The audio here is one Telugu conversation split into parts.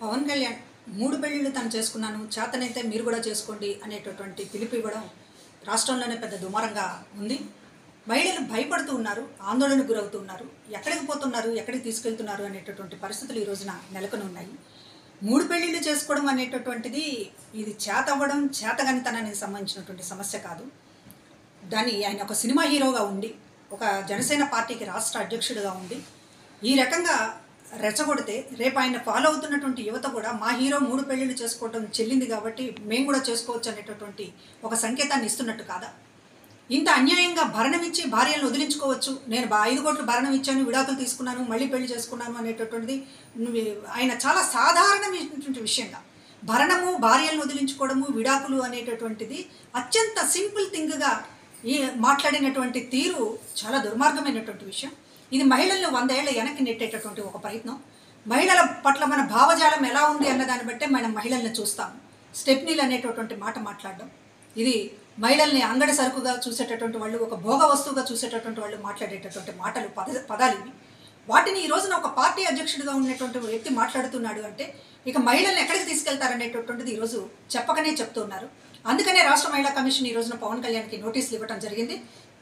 పవన్ కళ్యాణ్ మూడు పెళ్ళిళ్ళు తను చేసుకున్నాను చేతనైతే మీరు కూడా చేసుకోండి అనేటటువంటి పిలుపు ఇవ్వడం రాష్ట్రంలోనే పెద్ద దుమారంగా ఉంది మహిళలు భయపడుతూ ఉన్నారు ఆందోళనకు గురవుతూ ఉన్నారు ఎక్కడికి పోతున్నారు ఎక్కడికి తీసుకెళ్తున్నారు అనేటటువంటి పరిస్థితులు ఈ రోజున నెలకొని ఉన్నాయి మూడు పెళ్ళిళ్ళు చేసుకోవడం అనేటటువంటిది ఇది చేత అవ్వడం చేతగనితనానికి సంబంధించినటువంటి సమస్య కాదు దాన్ని ఆయన ఒక సినిమా హీరోగా ఉండి ఒక జనసేన పార్టీకి రాష్ట్ర అధ్యక్షుడిగా ఉండి ఈ రకంగా రెచ్చగొడితే రేపు ఆయన ఫాలో అవుతున్నటువంటి యువత కూడా మా హీరో మూడు పెళ్ళిళ్ళు చేసుకోవడం చెల్లింది కాబట్టి మేము కూడా చేసుకోవచ్చు అనేటటువంటి ఒక సంకేతాన్ని ఇస్తున్నట్టు కాదా ఇంత అన్యాయంగా భరణం ఇచ్చి భార్యలను వదిలించుకోవచ్చు నేను బా- ఐదు కోట్లు భరణం ఇచ్చాను విడాకులు తీసుకున్నాను మళ్ళీ పెళ్లి చేసుకున్నాను అనేటటువంటిది నువ్వు ఆయన చాలా సాధారణమైనటువంటి విషయంగా భరణము భార్యలను వదిలించుకోవడము విడాకులు అనేటటువంటిది అత్యంత సింపుల్ థింగ్గా ఈ మాట్లాడినటువంటి తీరు చాలా దుర్మార్గమైనటువంటి విషయం ఇది మహిళలను వందేళ్ల వెనక్కి నెట్టేటటువంటి ఒక ప్రయత్నం మహిళల పట్ల మన భావజాలం ఎలా ఉంది అన్న దాన్ని బట్టే మనం మహిళల్ని చూస్తాం స్టెప్నీలు అనేటటువంటి మాట మాట్లాడడం ఇది మహిళల్ని అంగడి సరుకుగా చూసేటటువంటి వాళ్ళు ఒక భోగ వస్తువుగా చూసేటటువంటి వాళ్ళు మాట్లాడేటటువంటి మాటలు పద పదాలు ఇవి వాటిని ఈ రోజున ఒక పార్టీ అధ్యక్షుడిగా ఉన్నటువంటి వ్యక్తి మాట్లాడుతున్నాడు అంటే ఇక మహిళల్ని ఎక్కడికి తీసుకెళ్తారనేటటువంటిది ఈరోజు చెప్పకనే చెప్తున్నారు అందుకనే రాష్ట్ర మహిళా కమిషన్ ఈ రోజున పవన్ కళ్యాణ్కి నోటీసులు ఇవ్వడం జరిగింది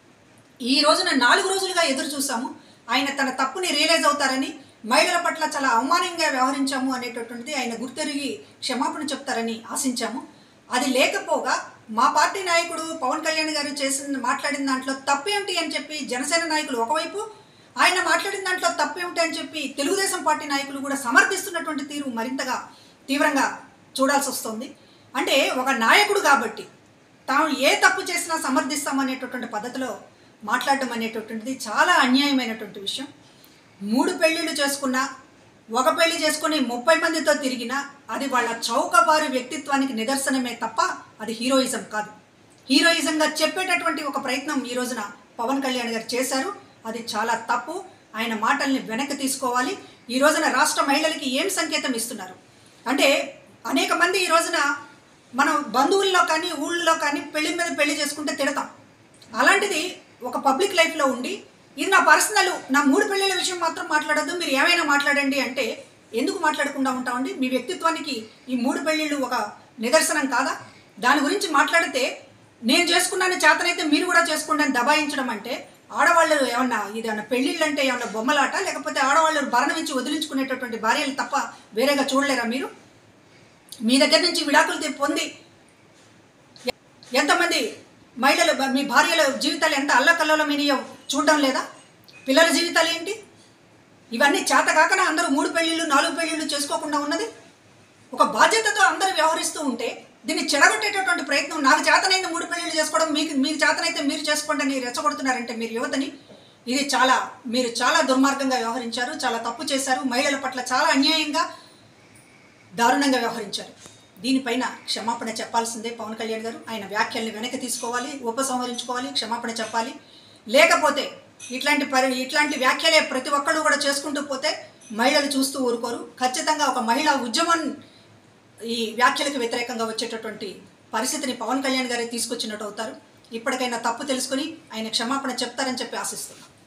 ఈ రోజున నాలుగు రోజులుగా ఎదురు చూసాము ఆయన తన తప్పుని రియలైజ్ అవుతారని మహిళల పట్ల చాలా అవమానంగా వ్యవహరించాము అనేటటువంటిది ఆయన గుర్తెరిగి క్షమాపణ చెప్తారని ఆశించాము అది లేకపోగా మా పార్టీ నాయకుడు పవన్ కళ్యాణ్ గారు చేసిన మాట్లాడిన దాంట్లో తప్పేమిటి అని చెప్పి జనసేన నాయకులు ఒకవైపు ఆయన మాట్లాడిన దాంట్లో తప్పేమిటి అని చెప్పి తెలుగుదేశం పార్టీ నాయకులు కూడా సమర్థిస్తున్నటువంటి తీరు మరింతగా తీవ్రంగా చూడాల్సి వస్తుంది అంటే ఒక నాయకుడు కాబట్టి తాము ఏ తప్పు చేసినా సమర్థిస్తామనేటటువంటి పద్ధతిలో మాట్లాడడం అనేటటువంటిది చాలా అన్యాయమైనటువంటి విషయం మూడు పెళ్ళిళ్ళు చేసుకున్నా ఒక పెళ్లి చేసుకుని ముప్పై మందితో తిరిగినా అది వాళ్ళ చౌకబారు వ్యక్తిత్వానికి నిదర్శనమే తప్ప అది హీరోయిజం కాదు హీరోయిజంగా చెప్పేటటువంటి ఒక ప్రయత్నం ఈ రోజున పవన్ కళ్యాణ్ గారు చేశారు అది చాలా తప్పు ఆయన మాటల్ని వెనక్కి తీసుకోవాలి ఈ రోజున రాష్ట్ర మహిళలకి ఏం సంకేతం ఇస్తున్నారు అంటే అనేక మంది ఈ రోజున మనం బంధువుల్లో కానీ ఊళ్ళో కానీ పెళ్లి మీద పెళ్లి చేసుకుంటే తిడతాం అలాంటిది ఒక పబ్లిక్ లైఫ్లో ఉండి ఇది నా పర్సనల్ నా మూడు పెళ్ళిళ్ళ విషయం మాత్రం మాట్లాడొద్దు మీరు ఏమైనా మాట్లాడండి అంటే ఎందుకు మాట్లాడకుండా ఉంటామండి మీ వ్యక్తిత్వానికి ఈ మూడు పెళ్ళిళ్ళు ఒక నిదర్శనం కాదా దాని గురించి మాట్లాడితే నేను చేసుకున్నాను చేతనైతే మీరు కూడా చేసుకోండి అని దబాయించడం అంటే ఆడవాళ్ళు ఏమన్నా ఇది ఏమన్నా పెళ్ళిళ్ళు అంటే ఏమన్నా బొమ్మలాట లేకపోతే ఆడవాళ్ళు భరణం ఇచ్చి వదిలించుకునేటటువంటి భార్యలు తప్ప వేరేగా చూడలేరా మీరు మీ దగ్గర నుంచి విడాకులు తె- పొంది ఎంతమంది మహిళలు బ- మీ భార్యల జీవితాలు ఎంత అల్లకల్లోలమైనయో చూడడం లేదా పిల్లల జీవితాలు ఏంటి ఇవన్నీ చేతకాకన అందరూ మూడు పెళ్ళిళ్ళు నాలుగు పెళ్ళిళ్ళు చేసుకోకుండా ఉన్నది ఒక బాధ్యతతో అందరూ వ్యవహరిస్తూ ఉంటే దీన్ని చెడగొట్టేటటువంటి ప్రయత్నం నాకు చేతనైంది మూడు పెళ్ళిళ్ళు చేసుకోవడం మీకు మీకు చేతనైతే మీరు చేసుకోండి అని రెచ్చగొడుతున్నారంటే మీరు యువతని ఇది చాలా మీరు చాలా దుర్మార్గంగా వ్యవహరించారు చాలా తప్పు చేశారు మహిళల పట్ల చాలా అన్యాయంగా దారుణంగా వ్యవహరించారు దీనిపైన క్షమాపణ చెప్పాల్సిందే పవన్ కళ్యాణ్ గారు ఆయన వ్యాఖ్యల్ని వెనక్కి తీసుకోవాలి ఉపసంహరించుకోవాలి క్షమాపణ చెప్పాలి లేకపోతే ఇట్లాంటి పరి ఇట్లాంటి వ్యాఖ్యలే ప్రతి ఒక్కళ్ళు కూడా చేసుకుంటూ పోతే మహిళలు చూస్తూ ఊరుకోరు ఖచ్చితంగా ఒక మహిళా ఉద్యమం ఈ వ్యాఖ్యలకు వ్యతిరేకంగా వచ్చేటటువంటి పరిస్థితిని పవన్ కళ్యాణ్ గారే తీసుకొచ్చినట్టు అవుతారు ఇప్పటికైనా తప్పు తెలుసుకొని ఆయన క్షమాపణ చెప్తారని చెప్పి ఆశిస్తున్నాం